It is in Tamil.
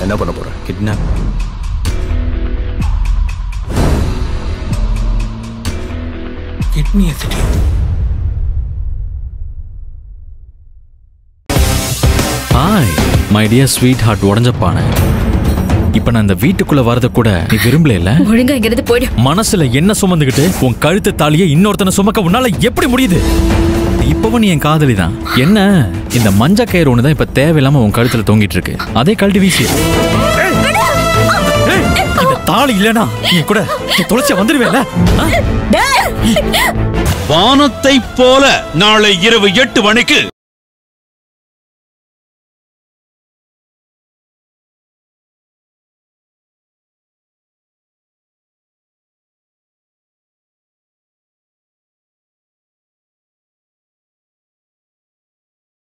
என்ன பண்ண போற கிட்னாப் கிட்னி எடுத்துட்டு hi my dear sweet heart உடஞ்ச பானை இப்ப நான் இந்த வீட்டுக்குள்ள வரத கூட நீ விரும்பல ஒழுங்கா இங்கிருந்து போயிடு மனசுல என்ன சுமந்துகிட்டு உன் கழுத்து தாலியை இன்னொருத்தனை சுமக்க உன்னால எப்படி முடியுது இப்பவும் நீ என் காதலி தான் என்ன இந்த மஞ்ச கயிறு ஒண்ணுதான் இப்ப தேவையில்லாம உன் கழுத்துல தொங்கிட்டு இருக்கு அதே கழட்டி வீசி இந்த தாலி இல்லனா நீ கூட நீ தொலைச்ச வந்துருவேல வானத்தைப் போல நாளை இரவு எட்டு மணிக்கு